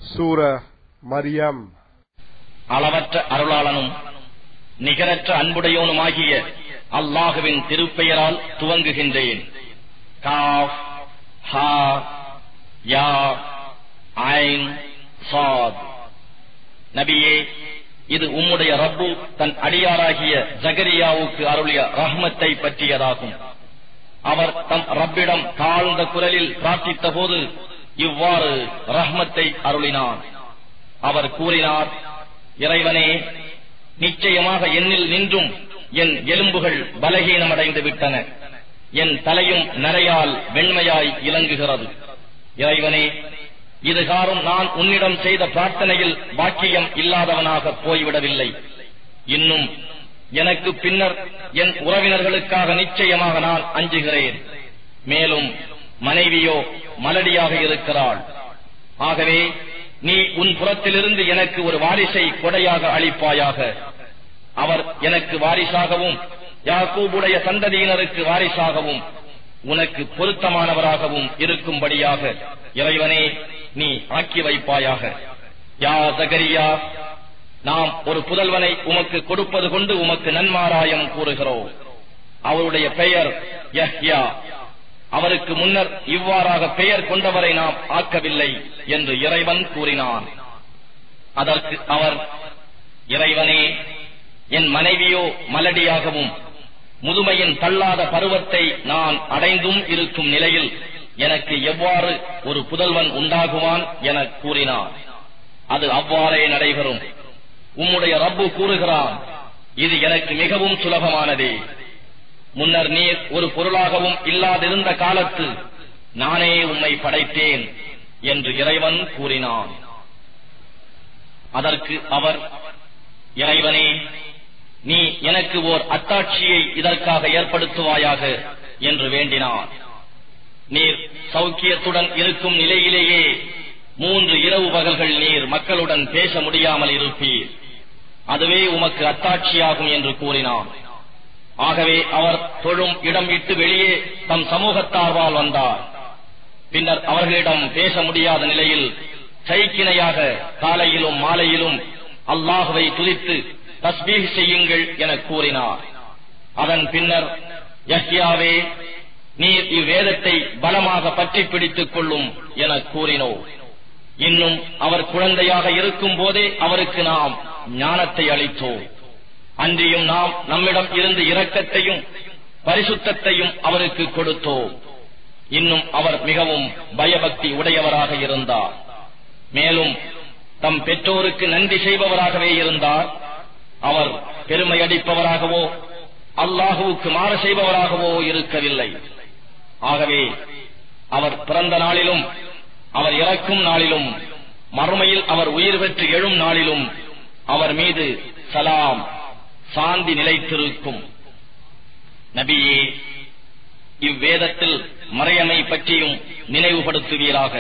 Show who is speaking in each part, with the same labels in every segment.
Speaker 1: சூர மரியம்
Speaker 2: அளவற்ற அருளாளனும் நிகரற்ற அன்புடையோனுமாகிய அல்லாஹுவின் திருப்பெயரால் துவங்குகின்றேன் காஃப் ஹா யா ஐன் சாத் நபியே இது உம்முடைய ரப்பு தன் அடியாராகிய ஜகரியாவுக்கு அருளிய ரஹ்மத்தை பற்றியதாகும் அவர் தம் ரப்பிடம் தாழ்ந்த குரலில் பிரார்த்தித்த போது இவ்வாறு ரஹ்மத்தை அருளினார் அவர் கூறினார் இறைவனே நிச்சயமாக என்னில் நின்றும் என் எலும்புகள் பலகீனமடைந்து விட்டன என் தலையும் நரையால் வெண்மையாய் இலங்குகிறது இறைவனே இதுகாரும் நான் உன்னிடம் செய்த பிரார்த்தனையில் பாக்கியம் இல்லாதவனாக போய்விடவில்லை இன்னும் எனக்கு பின்னர் என் உறவினர்களுக்காக நிச்சயமாக நான் அஞ்சுகிறேன் மேலும் மனைவியோ மலடியாக இருக்கிறாள் ஆகவே நீ உன் புறத்திலிருந்து எனக்கு ஒரு வாரிசை கொடையாக அளிப்பாயாக அவர் எனக்கு வாரிசாகவும் யாக்கூபுடைய சந்ததியினருக்கு வாரிசாகவும் உனக்கு பொருத்தமானவராகவும் இருக்கும்படியாக இறைவனே நீ ஆக்கி வைப்பாயாக யா சகரியா நாம் ஒரு புதல்வனை உமக்கு கொடுப்பது கொண்டு உமக்கு நன்மாராயம் கூறுகிறோம் அவருடைய பெயர் யஹ்யா அவருக்கு முன்னர் இவ்வாறாக பெயர் கொண்டவரை நாம் ஆக்கவில்லை என்று இறைவன் கூறினான் அதற்கு அவர் இறைவனே என் மனைவியோ மலடியாகவும் முதுமையின் தள்ளாத பருவத்தை நான் அடைந்தும் இருக்கும் நிலையில் எனக்கு எவ்வாறு ஒரு புதல்வன் உண்டாகுவான் என கூறினார் அது அவ்வாறே நடைபெறும் உம்முடைய ரப்பு கூறுகிறான் இது எனக்கு மிகவும் சுலபமானதே முன்னர் நீர் ஒரு பொருளாகவும் இல்லாதிருந்த காலத்து நானே உம்மை படைத்தேன் என்று இறைவன் கூறினான் அதற்கு அவர் இறைவனே நீ எனக்கு ஓர் அத்தாட்சியை இதற்காக ஏற்படுத்துவாயாக என்று வேண்டினார் நீர் சௌக்கியத்துடன் இருக்கும் நிலையிலேயே மூன்று இரவு பகல்கள் நீர் மக்களுடன் பேச முடியாமல் இருப்பீர் அதுவே உமக்கு அத்தாட்சியாகும் என்று கூறினார் ஆகவே அவர் தொழும் இடம் விட்டு வெளியே தம் சமூகத்தார்வால் வந்தார் பின்னர் அவர்களிடம் பேச முடியாத நிலையில் சைக்கிணையாக காலையிலும் மாலையிலும் அல்லாஹுவை துதித்து தஸ்பீக் செய்யுங்கள் என கூறினார் அதன் பின்னர் யஹ்யாவே நீர் இவ்வேதத்தை பலமாக பற்றி பிடித்துக் கொள்ளும் என கூறினோ இன்னும் அவர் குழந்தையாக இருக்கும் போதே அவருக்கு நாம் ஞானத்தை அளித்தோம் அன்றியும் நாம் நம்மிடம் இருந்து இரக்கத்தையும் பரிசுத்தத்தையும் அவருக்கு கொடுத்தோம் இன்னும் அவர் மிகவும் பயபக்தி உடையவராக இருந்தார் மேலும் தம் பெற்றோருக்கு நன்றி செய்பவராகவே இருந்தார் அவர் பெருமை அடிப்பவராகவோ அல்லாஹுவுக்கு மாறு செய்பவராகவோ இருக்கவில்லை ஆகவே அவர் பிறந்த நாளிலும் அவர் இறக்கும் நாளிலும் மறுமையில் அவர் உயிர் பெற்று எழும் நாளிலும் அவர் மீது சலாம் சாந்தி நிலைத்திருக்கும் நபியே இவ்வேதத்தில் மறையமை பற்றியும் நினைவுபடுத்துவீராக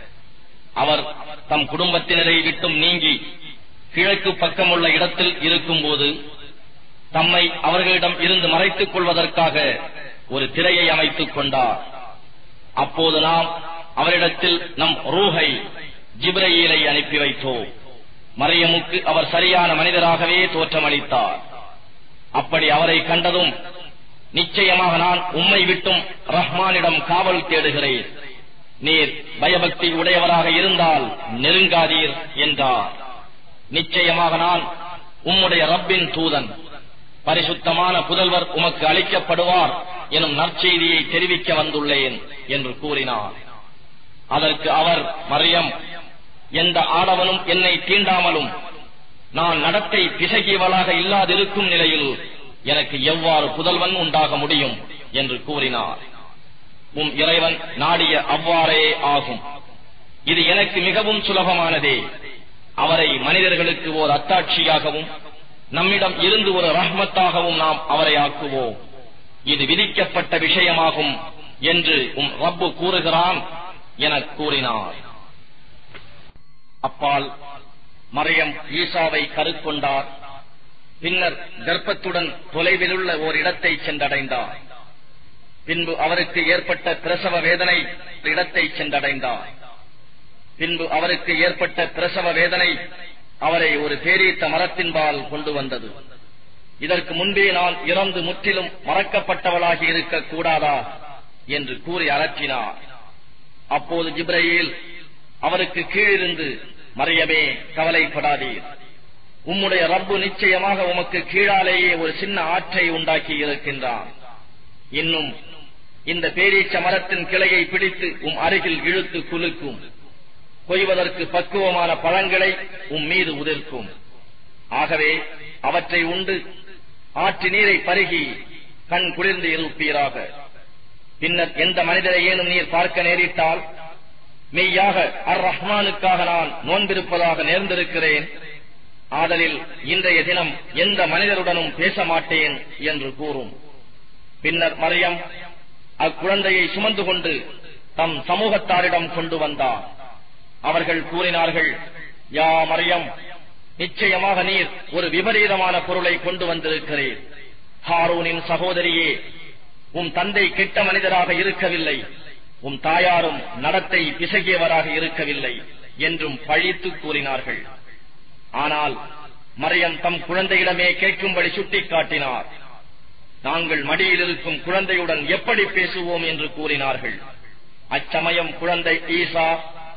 Speaker 2: அவர் தம் குடும்பத்தினரை விட்டும் நீங்கி கிழக்கு பக்கமுள்ள இடத்தில் இருக்கும்போது தம்மை அவர்களிடம் இருந்து மறைத்துக் கொள்வதற்காக ஒரு திரையை அமைத்துக் கொண்டார் அப்போது நாம் அவரிடத்தில் நம் ரூஹை ஜிப்ரயிலை அனுப்பி வைத்தோம் மரியமுக்கு அவர் சரியான மனிதராகவே தோற்றமளித்தார் அப்படி அவரை கண்டதும் நிச்சயமாக நான் உம்மை விட்டும் ரஹ்மானிடம் காவல் தேடுகிறேன் நீர் பயபக்தி உடையவராக இருந்தால் நெருங்காதீர் என்றார் நிச்சயமாக நான் உம்முடைய ரப்பின் தூதன் பரிசுத்தமான புதல்வர் உமக்கு அளிக்கப்படுவார் எனும் நற்செய்தியை தெரிவிக்க வந்துள்ளேன் என்று கூறினார் அதற்கு அவர் மரியம் எந்த ஆடவனும் என்னை தீண்டாமலும் நான் நடத்தை பிசகியவளாக இல்லாதிருக்கும் நிலையில் எனக்கு எவ்வாறு புதல்வன் உண்டாக முடியும் என்று கூறினார் உம் இறைவன் நாடிய அவ்வாறே ஆகும் இது எனக்கு மிகவும் சுலபமானதே அவரை மனிதர்களுக்கு ஓர் அத்தாட்சியாகவும் நம்மிடம் இருந்து ஒரு ரஹ்மத்தாகவும் நாம் அவரை ஆக்குவோம் இது விதிக்கப்பட்ட விஷயமாகும் என்று உம் ரப்பு கூறுகிறான் என கூறினார் அப்பால் மரியம் ஈசாவை கருக்கொண்டார் பின்னர் கர்ப்பத்துடன் தொலைவிலுள்ள ஓர் இடத்தை சென்றடைந்தார் பின்பு அவருக்கு ஏற்பட்ட பிரசவ வேதனை இடத்தை சென்றடைந்தார் பின்பு அவருக்கு ஏற்பட்ட பிரசவ வேதனை அவரை ஒரு பேரீத்த மரத்தின்பால் கொண்டு வந்தது இதற்கு முன்பே நான் இறந்து முற்றிலும் மறக்கப்பட்டவளாகி இருக்க கூடாதா என்று கூறி அலற்றினார் அப்போது ஜிப்ரயில் அவருக்கு கீழிருந்து மறையவே கவலைப்படாதீர் உம்முடைய ரப்பு நிச்சயமாக உமக்கு கீழாலேயே ஒரு சின்ன ஆற்றை உண்டாக்கி இருக்கின்றான் இன்னும் இந்த பேரீச்ச மரத்தின் கிளையை பிடித்து உம் அருகில் இழுத்து குலுக்கும் கொய்வதற்கு பக்குவமான பழங்களை உம் மீது உதிர்க்கும் ஆகவே அவற்றை உண்டு ஆற்று நீரை பருகி கண் குளிர்ந்து இருப்பீராக பின்னர் எந்த மனிதரையேனும் நீர் பார்க்க நேரிட்டால் மெய்யாக அர் ரஹ்மானுக்காக நான் நோன்பிருப்பதாக நேர்ந்திருக்கிறேன் ஆதலில் இன்றைய தினம் எந்த மனிதருடனும் பேச மாட்டேன் என்று கூறும் பின்னர் மரியம் அக்குழந்தையை சுமந்து கொண்டு தம் சமூகத்தாரிடம் கொண்டு வந்தார் அவர்கள் கூறினார்கள் யா மரியம் நிச்சயமாக நீர் ஒரு விபரீதமான பொருளை கொண்டு வந்திருக்கிறீர் ஹாரூனின் சகோதரியே உம் தந்தை கெட்ட மனிதராக இருக்கவில்லை உம் தாயாரும் நடத்தை பிசகியவராக இருக்கவில்லை என்றும் பழித்து கூறினார்கள் ஆனால் மரியம் தம் குழந்தையிடமே கேட்கும்படி சுட்டிக்காட்டினார் நாங்கள் மடியில் இருக்கும் குழந்தையுடன் எப்படி பேசுவோம் என்று கூறினார்கள் அச்சமயம் குழந்தை ஈசா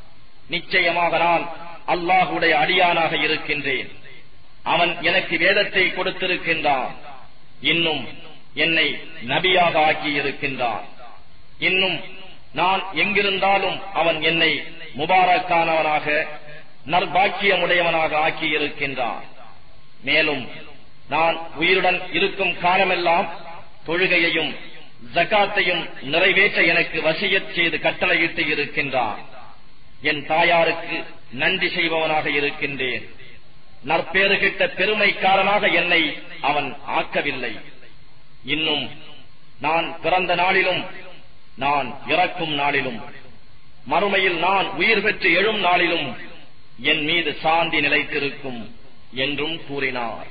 Speaker 2: நிச்சயமாக நான் அல்லாஹுடைய அடியானாக இருக்கின்றேன் அவன் எனக்கு வேதத்தை கொடுத்திருக்கின்றான் இன்னும் என்னை நபியாக ஆக்கி இருக்கின்றான் இன்னும் நான் எங்கிருந்தாலும் அவன் என்னை முபாரக்கானவனாக நற்பாக்கியமுடையவனாக ஆக்கி இருக்கின்றான் மேலும் நான் உயிருடன் இருக்கும் காலமெல்லாம் தொழுகையையும் ஜக்காத்தையும் நிறைவேற்ற எனக்கு வசியத் செய்து கட்டளையிட்டு இருக்கின்றான் என் தாயாருக்கு நன்றி செய்பவனாக இருக்கின்றேன் நற்பேறு கிட்ட பெருமைக்காரனாக என்னை அவன் ஆக்கவில்லை இன்னும் நான் பிறந்த நாளிலும் நான் இறக்கும் நாளிலும் மறுமையில் நான் உயிர் பெற்று எழும் நாளிலும் என் மீது சாந்தி நிலைத்திருக்கும் என்றும் கூறினார்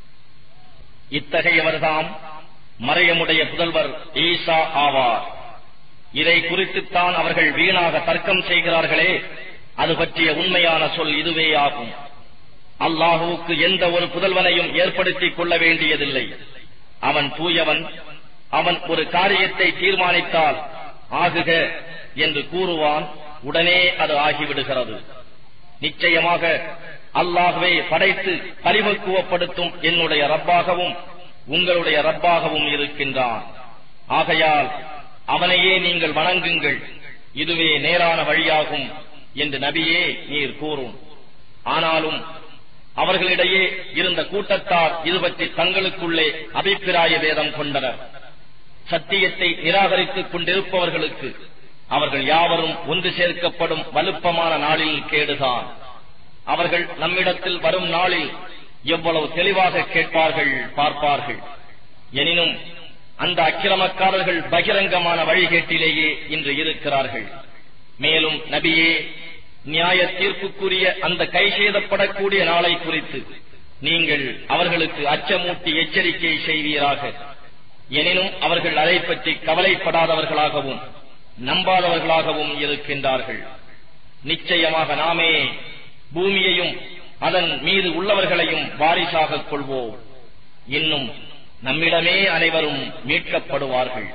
Speaker 2: இத்தகையவர்தாம் மறையமுடைய புதல்வர் ஈசா ஆவார் இதை குறித்துத்தான் அவர்கள் வீணாக தர்க்கம் செய்கிறார்களே அது பற்றிய உண்மையான சொல் இதுவே ஆகும் அல்லாஹுவுக்கு எந்த ஒரு புதல்வனையும் ஏற்படுத்திக் கொள்ள வேண்டியதில்லை அவன் தூயவன் அவன் ஒரு காரியத்தை தீர்மானித்தால் ஆகுக என்று கூறுவான் உடனே அது ஆகிவிடுகிறது நிச்சயமாக அல்லாகவே படைத்து பரிமக்குவப்படுத்தும் என்னுடைய ரப்பாகவும் உங்களுடைய ரப்பாகவும் இருக்கின்றான் ஆகையால் அவனையே நீங்கள் வணங்குங்கள் இதுவே நேரான வழியாகும் என்று நபியே நீர் கூறும் ஆனாலும் அவர்களிடையே இருந்த கூட்டத்தார் இது பற்றி தங்களுக்குள்ளே அபிப்பிராய வேதம் கொண்டனர் சத்தியத்தை நிராகரித்துக் கொண்டிருப்பவர்களுக்கு அவர்கள் யாவரும் ஒன்று சேர்க்கப்படும் வலுப்பமான நாளில் கேடுதான் அவர்கள் நம்மிடத்தில் வரும் நாளில் எவ்வளவு தெளிவாக கேட்பார்கள் பார்ப்பார்கள் எனினும் அந்த அக்கிரமக்காரர்கள் பகிரங்கமான வழிகேட்டிலேயே இன்று இருக்கிறார்கள் மேலும் நபியே நியாய தீர்ப்புக்குரிய அந்த கைசேதப்படக்கூடிய நாளை குறித்து நீங்கள் அவர்களுக்கு அச்சமூட்டி எச்சரிக்கை செய்வீராக எனினும் அவர்கள் அதை பற்றி கவலைப்படாதவர்களாகவும் நம்பாதவர்களாகவும் இருக்கின்றார்கள் நிச்சயமாக நாமே பூமியையும் அதன் மீது உள்ளவர்களையும் வாரிசாகக் கொள்வோம் இன்னும் நம்மிடமே அனைவரும் மீட்கப்படுவார்கள்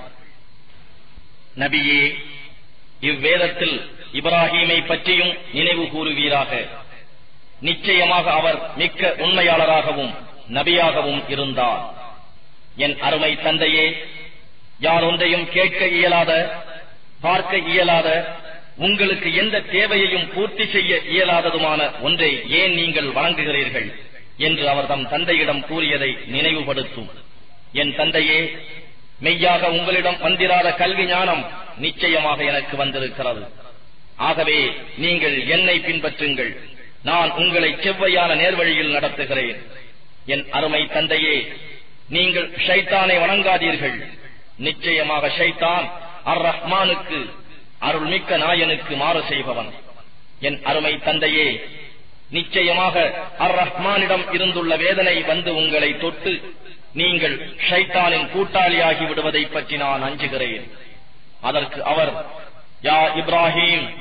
Speaker 2: நபியே இவ்வேதத்தில் இப்ராஹீமை பற்றியும் நினைவு கூறுவீராக நிச்சயமாக அவர் மிக்க உண்மையாளராகவும் நபியாகவும் இருந்தார் என் அருமை தந்தையே யார் ஒன்றையும் கேட்க இயலாத பார்க்க இயலாத உங்களுக்கு எந்த தேவையையும் பூர்த்தி செய்ய இயலாததுமான ஒன்றை ஏன் நீங்கள் வழங்குகிறீர்கள் என்று அவர் தம் தந்தையிடம் கூறியதை நினைவுபடுத்தும் என் தந்தையே மெய்யாக உங்களிடம் வந்திராத கல்வி ஞானம் நிச்சயமாக எனக்கு வந்திருக்கிறது ஆகவே நீங்கள் என்னை பின்பற்றுங்கள் நான் உங்களை செவ்வையான நேர்வழியில் நடத்துகிறேன் என் அருமை தந்தையே நீங்கள் ஷைத்தானை வணங்காதீர்கள் நிச்சயமாக ஷைத்தான் அர் ரஹ்மானுக்கு அருள்மிக்க நாயனுக்கு மாறு செய்பவன் என் அருமை தந்தையே நிச்சயமாக அர் ரஹ்மானிடம் இருந்துள்ள வேதனை வந்து உங்களை தொட்டு நீங்கள் ஷைத்தானின் கூட்டாளியாகி விடுவதை பற்றி நான் அஞ்சுகிறேன் அதற்கு அவர் யா இப்ராஹிம்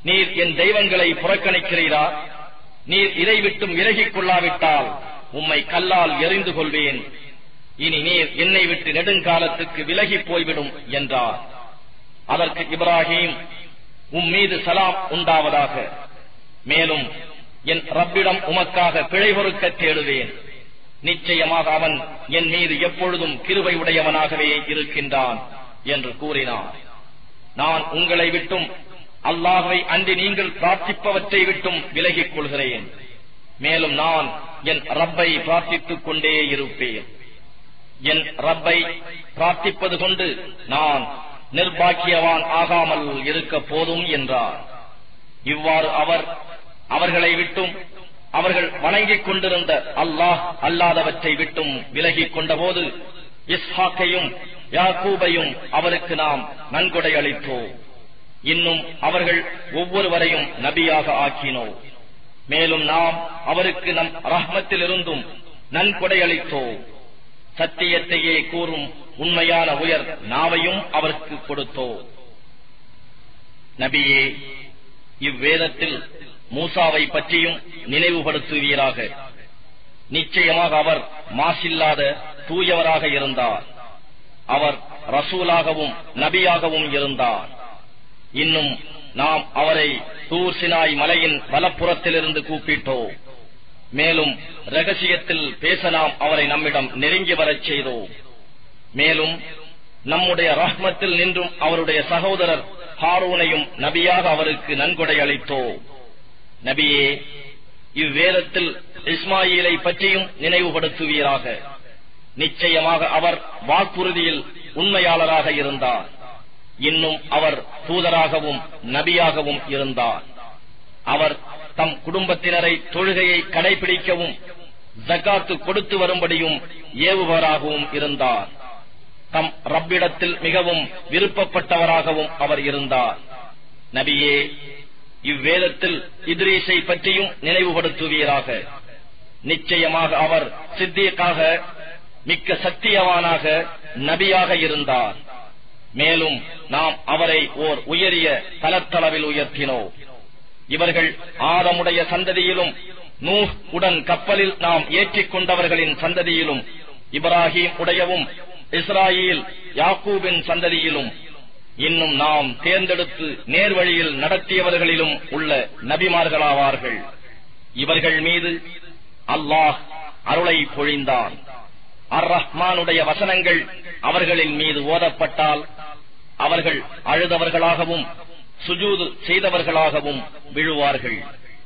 Speaker 2: நீர் என் தெய்வங்களை புறக்கணிக்கிறீரா நீர் இதை விட்டும் விலகிக் கொள்ளாவிட்டால் உம்மை கல்லால் எறிந்து கொள்வேன் இனி நீர் என்னை விட்டு நெடுங்காலத்துக்கு விலகி போய்விடும் என்றார் அதற்கு இப்ராஹிம் உம் மீது சலாம் உண்டாவதாக மேலும் என் ரப்பிடம் உமக்காக பிழை பொறுக்க தேடுவேன் நிச்சயமாக அவன் என் மீது எப்பொழுதும் கிருபை உடையவனாகவே இருக்கின்றான் என்று கூறினார் நான் உங்களை விட்டும் அல்லாஹை அன்றி நீங்கள் பிரார்த்திப்பவற்றை விட்டும் விலகிக் கொள்கிறேன் மேலும் நான் என் ரப்பை பிரார்த்தித்துக் கொண்டே இருப்பேன் என் ரப்பை பிரார்த்திப்பது கொண்டு நான் நிர்பாக்கியவான் ஆகாமல் இருக்க போதும் என்றார் இவ்வாறு அவர் அவர்களை விட்டும் அவர்கள் வணங்கிக் கொண்டிருந்த அல்லாஹ் அல்லாதவற்றை விட்டும் விலகிக் கொண்டபோது இஸ்ஹாக்கையும் யாக்கூபையும் அவருக்கு நாம் நன்கொடை அளித்தோம் இன்னும் அவர்கள் ஒவ்வொருவரையும் நபியாக ஆக்கினோம் மேலும் நாம் அவருக்கு நம் ரஹ்மத்திலிருந்தும் நன்கொடை அளித்தோம் சத்தியத்தையே கூறும் உண்மையான உயர் நாவையும் அவருக்கு கொடுத்தோம் நபியே இவ்வேதத்தில் மூசாவை பற்றியும் நினைவுபடுத்துவீராக நிச்சயமாக அவர் மாசில்லாத தூயவராக இருந்தார் அவர் ரசூலாகவும் நபியாகவும் இருந்தார் இன்னும் நாம் அவரை தூர் சினாய் மலையின் வலப்புறத்திலிருந்து கூப்பிட்டோம் மேலும் ரகசியத்தில் பேச நாம் அவரை நம்மிடம் நெருங்கி வரச் செய்தோம் மேலும் நம்முடைய ரஹ்மத்தில் நின்றும் அவருடைய சகோதரர் ஹாரூனையும் நபியாக அவருக்கு நன்கொடை அளித்தோம் நபியே இவ்வேதத்தில் இஸ்மாயிலை பற்றியும் நினைவுபடுத்துவீராக நிச்சயமாக அவர் வாக்குறுதியில் உண்மையாளராக இருந்தார் இன்னும் அவர் தூதராகவும் நபியாகவும் இருந்தார் அவர் தம் குடும்பத்தினரை தொழுகையை கடைபிடிக்கவும் ஜக்காத்து கொடுத்து வரும்படியும் ஏவுபவராகவும் இருந்தார் தம் ரப்பிடத்தில் மிகவும் விருப்பப்பட்டவராகவும் அவர் இருந்தார் நபியே இவ்வேதத்தில் இத்ரீஸை பற்றியும் நினைவுபடுத்துவீராக நிச்சயமாக அவர் சித்தியக்காக மிக்க சத்தியவானாக நபியாக இருந்தார் மேலும் நாம் அவரை ஓர் உயரிய தலத்தளவில் உயர்த்தினோம் இவர்கள் ஆதமுடைய சந்ததியிலும் நூஹ் உடன் கப்பலில் நாம் ஏற்றிக் கொண்டவர்களின் சந்ததியிலும் இப்ராஹிம் உடையவும் இஸ்ராயில் யாக்கூபின் சந்ததியிலும் இன்னும் நாம் தேர்ந்தெடுத்து நேர்வழியில் நடத்தியவர்களிலும் உள்ள நபிமார்களாவார்கள் இவர்கள் மீது அல்லாஹ் அருளை பொழிந்தான் அர் ரஹ்மானுடைய வசனங்கள் அவர்களின் மீது ஓதப்பட்டால் அவர்கள் அழுதவர்களாகவும் சுஜூது செய்தவர்களாகவும் விழுவார்கள்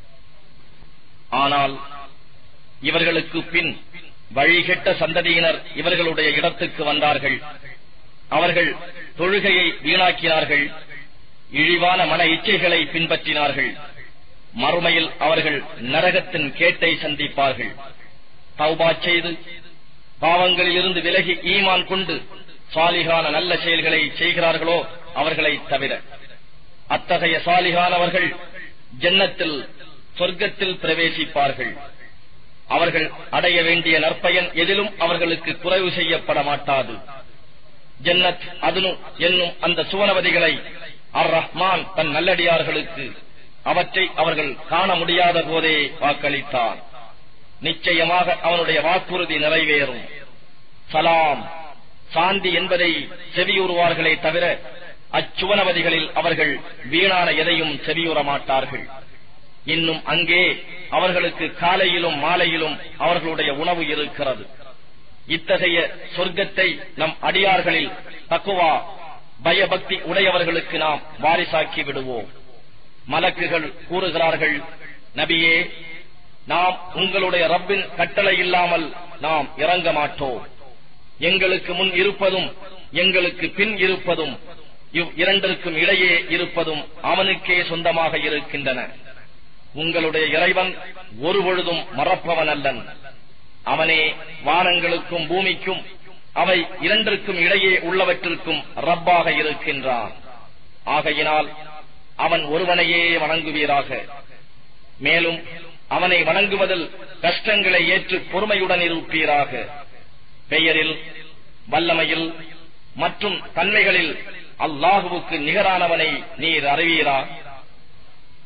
Speaker 2: ஆனால் இவர்களுக்கு பின் வழிகெட்ட சந்ததியினர் இவர்களுடைய இடத்துக்கு வந்தார்கள் அவர்கள் தொழுகையை வீணாக்கினார்கள் இழிவான மன இச்சைகளை பின்பற்றினார்கள் மறுமையில் அவர்கள் நரகத்தின் கேட்டை சந்திப்பார்கள் தௌபா செய்து பாவங்களிலிருந்து விலகி ஈமான் கொண்டு சாலிகான நல்ல செயல்களை செய்கிறார்களோ அவர்களை தவிர அத்தகைய சாலிகானவர்கள் ஜன்னத்தில் சொர்க்கத்தில் பிரவேசிப்பார்கள் அவர்கள் அடைய வேண்டிய நற்பயன் எதிலும் அவர்களுக்கு குறைவு செய்யப்பட மாட்டாது ஜன்னத் அதுனு என்னும் அந்த சுவனவதிகளை அர் ரஹ்மான் தன் நல்லடியார்களுக்கு அவற்றை அவர்கள் காண முடியாத போதே வாக்களித்தார் நிச்சயமாக அவனுடைய வாக்குறுதி நிறைவேறும் சலாம் சாந்தி என்பதை செவியுறுவார்களே தவிர அச்சுவனவதிகளில் அவர்கள் வீணான எதையும் செவியுற மாட்டார்கள் இன்னும் அங்கே அவர்களுக்கு காலையிலும் மாலையிலும் அவர்களுடைய உணவு இருக்கிறது இத்தகைய சொர்க்கத்தை நம் அடியார்களில் தக்குவா பயபக்தி உடையவர்களுக்கு நாம் வாரிசாக்கி விடுவோம் மலக்குகள் கூறுகிறார்கள் நபியே நாம் உங்களுடைய ரப்பின் கட்டளை இல்லாமல் நாம் இறங்க மாட்டோம் எங்களுக்கு முன் இருப்பதும் எங்களுக்கு பின் இருப்பதும் இவ் இரண்டிற்கும் இடையே இருப்பதும் அவனுக்கே சொந்தமாக இருக்கின்றன உங்களுடைய இறைவன் ஒருபொழுதும் மறப்பவன் அல்லன் அவனே வானங்களுக்கும் பூமிக்கும் அவை இரண்டிற்கும் இடையே உள்ளவற்றிற்கும் ரப்பாக இருக்கின்றான் ஆகையினால் அவன் ஒருவனையே வணங்குவீராக மேலும் அவனை வணங்குவதில் கஷ்டங்களை ஏற்று பொறுமையுடன் இருப்பீராக பெயரில் வல்லமையில் மற்றும் தன்மைகளில் அல்லாஹுவுக்கு நிகரானவனை நீர் அறிவீரா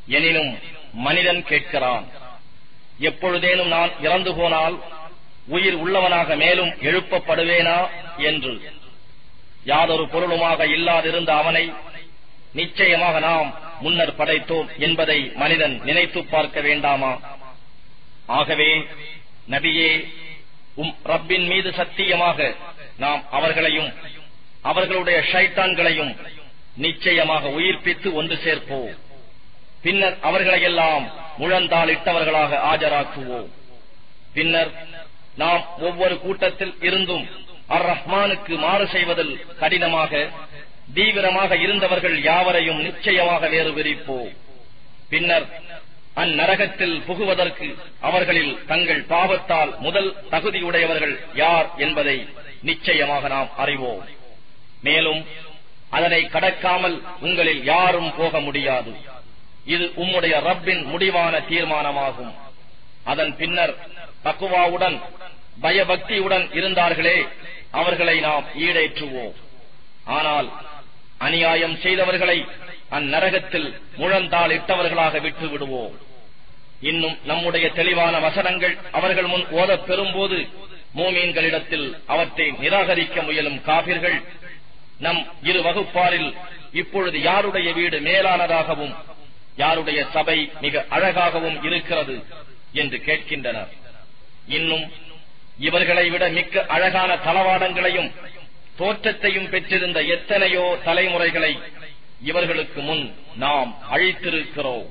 Speaker 2: எனினும் மனிதன் கேட்கிறான் எப்பொழுதேனும் நான் இறந்து போனால் உயிர் உள்ளவனாக மேலும் எழுப்பப்படுவேனா என்று யாதொரு பொருளுமாக இல்லாதிருந்த அவனை நிச்சயமாக நாம் முன்னர் படைத்தோம் என்பதை மனிதன் நினைத்து பார்க்க வேண்டாமா ஆகவே நபியே உம் ரப்பின் மீது சத்தியமாக நாம் அவர்களையும் அவர்களுடைய ஷைத்தான்களையும் நிச்சயமாக உயிர்ப்பித்து ஒன்று சேர்ப்போம் பின்னர் அவர்களையெல்லாம் முழந்தாளிட்டவர்களாக ஆஜராக்குவோம் பின்னர் நாம் ஒவ்வொரு கூட்டத்தில் இருந்தும் அர் ரஹ்மானுக்கு மாறு செய்வதில் கடினமாக தீவிரமாக இருந்தவர்கள் யாவரையும் நிச்சயமாக வேறு விரிப்போம் பின்னர் அந்நரகத்தில் புகுவதற்கு அவர்களில் தங்கள் பாவத்தால் முதல் தகுதியுடையவர்கள் யார் என்பதை நிச்சயமாக நாம் அறிவோம் மேலும் அதனை கடக்காமல் உங்களில் யாரும் போக முடியாது இது உம்முடைய ரப்பின் முடிவான தீர்மானமாகும் அதன் பின்னர் தக்குவாவுடன் பயபக்தியுடன் இருந்தார்களே அவர்களை நாம் ஈடேற்றுவோம் ஆனால் அநியாயம் செய்தவர்களை அந்நரகத்தில் முழந்தால் இட்டவர்களாக விட்டு விடுவோம் இன்னும் நம்முடைய தெளிவான வசனங்கள் அவர்கள் முன் ஓதப் பெறும்போது மோமீன்களிடத்தில் அவற்றை நிராகரிக்க முயலும் காபிர்கள் நம் இரு வகுப்பாரில் இப்பொழுது யாருடைய வீடு மேலானதாகவும் யாருடைய சபை மிக அழகாகவும் இருக்கிறது என்று கேட்கின்றனர் இன்னும் இவர்களை விட மிக்க அழகான தளவாடங்களையும் தோற்றத்தையும் பெற்றிருந்த எத்தனையோ தலைமுறைகளை இவர்களுக்கு முன் நாம் அழித்திருக்கிறோம்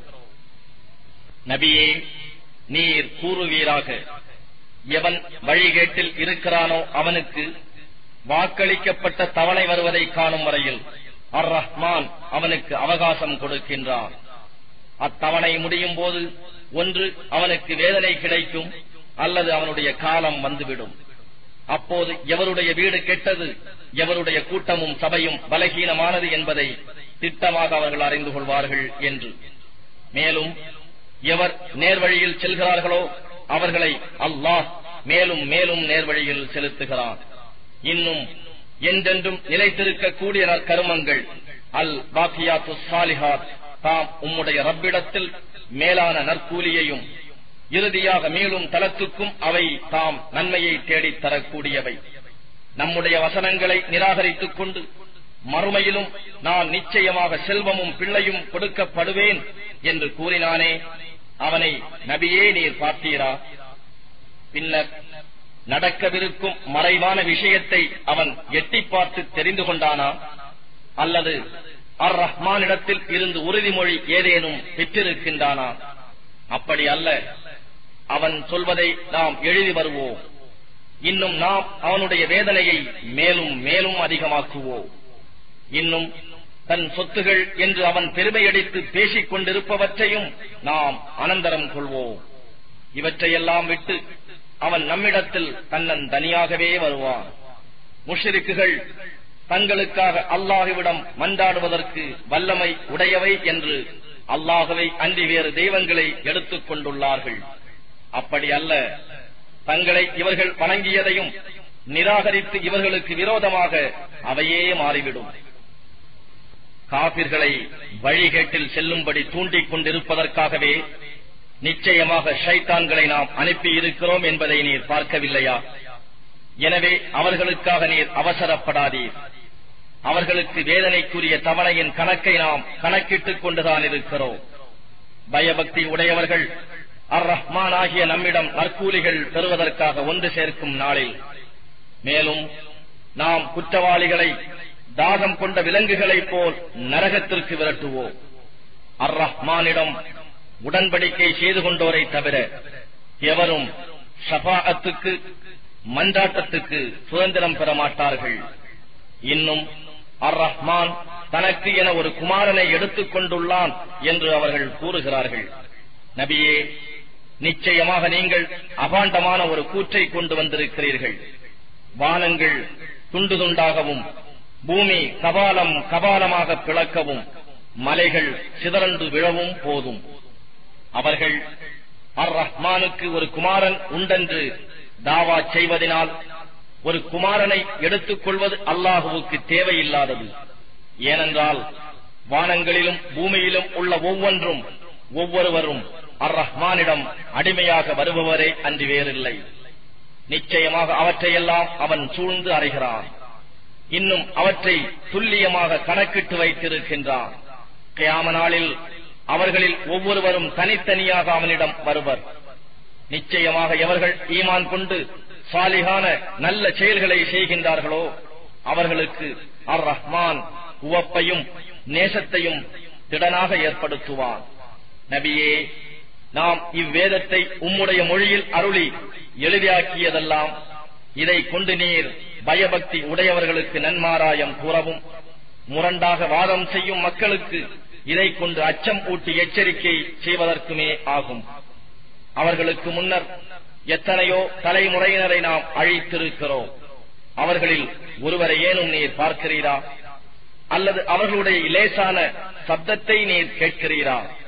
Speaker 2: நபியே நீர் கூறுவீராக எவன் வழிகேட்டில் இருக்கிறானோ அவனுக்கு வாக்களிக்கப்பட்ட தவணை வருவதை காணும் வரையில் அர் ரஹ்மான் அவனுக்கு அவகாசம் கொடுக்கின்றான் அத்தவணை முடியும் போது ஒன்று அவனுக்கு வேதனை கிடைக்கும் அல்லது அவனுடைய காலம் வந்துவிடும் அப்போது எவருடைய வீடு கெட்டது எவருடைய கூட்டமும் சபையும் பலகீனமானது என்பதை திட்டமாக அவர்கள் அறிந்து கொள்வார்கள் என்று மேலும் எவர் நேர்வழியில் செல்கிறார்களோ அவர்களை அல்லாஹ் மேலும் மேலும் நேர்வழியில் செலுத்துகிறான் இன்னும் என்றென்றும் நிலைத்திருக்கக்கூடிய நற்கருமங்கள் அல் பாக்கியாத்து சாலிஹாத் தாம் உம்முடைய ரப்பிடத்தில் மேலான நற்கூலியையும் இறுதியாக மீளும் தலத்துக்கும் அவை தாம் நன்மையை தேடித் தரக்கூடியவை நம்முடைய வசனங்களை நிராகரித்துக் கொண்டு மறுமையிலும் நான் நிச்சயமாக செல்வமும் பிள்ளையும் கொடுக்கப்படுவேன் என்று கூறினானே அவனை நபியே நீர் பார்த்தீரா பின்னர் நடக்கவிருக்கும் மறைவான விஷயத்தை அவன் எட்டி பார்த்து தெரிந்து கொண்டானா அல்லது அர் ரஹ்மானிடத்தில் இருந்து உறுதிமொழி ஏதேனும் பெற்றிருக்கின்றானா அப்படி அல்ல அவன் சொல்வதை நாம் எழுதி வருவோம் இன்னும் நாம் அவனுடைய வேதனையை மேலும் மேலும் அதிகமாக்குவோம் இன்னும் தன் சொத்துகள் என்று அவன் பெருமையடித்து பேசிக் கொண்டிருப்பவற்றையும் நாம் அனந்தரம் கொள்வோம் இவற்றையெல்லாம் விட்டு அவன் நம்மிடத்தில் தன்னன் தனியாகவே வருவான் முஷிரிக்குகள் தங்களுக்காக அல்லாஹுவிடம் மன்றாடுவதற்கு வல்லமை உடையவை என்று அல்லாஹுவை அன்றி வேறு தெய்வங்களை எடுத்துக் கொண்டுள்ளார்கள் அப்படி அல்ல தங்களை இவர்கள் வணங்கியதையும் நிராகரித்து இவர்களுக்கு விரோதமாக அவையே மாறிவிடும் காபிர்களை வழிகேட்டில் செல்லும்படி தூண்டிக் கொண்டிருப்பதற்காகவே நிச்சயமாக ஷைத்தான்களை நாம் அனுப்பி இருக்கிறோம் என்பதை நீர் பார்க்கவில்லையா எனவே அவர்களுக்காக நீர் அவசரப்படாதீர் அவர்களுக்கு வேதனைக்குரிய தவணையின் கணக்கை நாம் கணக்கிட்டுக் கொண்டுதான் இருக்கிறோம் பயபக்தி உடையவர்கள் அர் ரஹ்மான் ஆகிய நம்மிடம் நற்கூலிகள் பெறுவதற்காக ஒன்று சேர்க்கும் நாளில் மேலும் நாம் குற்றவாளிகளை தாகம் கொண்ட விலங்குகளைப் போல் நரகத்திற்கு விரட்டுவோம் அர் ரஹ்மானிடம் உடன்படிக்கை செய்து கொண்டோரை தவிர எவரும் ஷபாஅத்துக்கு மன்றாட்டத்துக்கு சுதந்திரம் பெற மாட்டார்கள் இன்னும் அர் ரஹ்மான் தனக்கு என ஒரு குமாரனை எடுத்துக் கொண்டுள்ளான் என்று அவர்கள் கூறுகிறார்கள் நபியே நிச்சயமாக நீங்கள் அபாண்டமான ஒரு கூற்றை கொண்டு வந்திருக்கிறீர்கள் வானங்கள் துண்டு துண்டாகவும் பூமி கபாலம் கபாலமாக பிளக்கவும் மலைகள் சிதறண்டு விழவும் போதும் அவர்கள் அர் ரஹ்மானுக்கு ஒரு குமாரன் உண்டென்று தாவா செய்வதனால் ஒரு குமாரனை எடுத்துக் கொள்வது அல்லாஹுவுக்கு தேவையில்லாதது ஏனென்றால் வானங்களிலும் பூமியிலும் உள்ள ஒவ்வொன்றும் ஒவ்வொருவரும் அர் ரஹ்மானிடம் அடிமையாக வருபவரே அன்றி வேறில்லை நிச்சயமாக அவற்றையெல்லாம் அவன் சூழ்ந்து அறிகிறான் இன்னும் அவற்றை துல்லியமாக கணக்கிட்டு வைத்திருக்கின்றான் கியாம நாளில் அவர்களில் ஒவ்வொருவரும் தனித்தனியாக அவனிடம் வருவர் நிச்சயமாக எவர்கள் ஈமான் கொண்டு சாலிகான நல்ல செயல்களை செய்கின்றார்களோ அவர்களுக்கு அர் ரஹ்மான் உவப்பையும் நேசத்தையும் திடனாக ஏற்படுத்துவான் நபியே நாம் இவ்வேதத்தை உம்முடைய மொழியில் அருளி எளிதாக்கியதெல்லாம் இதை கொண்டு நீர் பயபக்தி உடையவர்களுக்கு நன்மாராயம் கூறவும் முரண்டாக வாதம் செய்யும் மக்களுக்கு இதை கொண்டு அச்சம் ஊட்டி எச்சரிக்கை செய்வதற்குமே ஆகும் அவர்களுக்கு முன்னர் எத்தனையோ தலைமுறையினரை நாம் அழித்திருக்கிறோம் அவர்களில் ஒருவரை ஏனும் நீர் பார்க்கிறீரா அல்லது அவர்களுடைய லேசான சப்தத்தை நீர் கேட்கிறீரா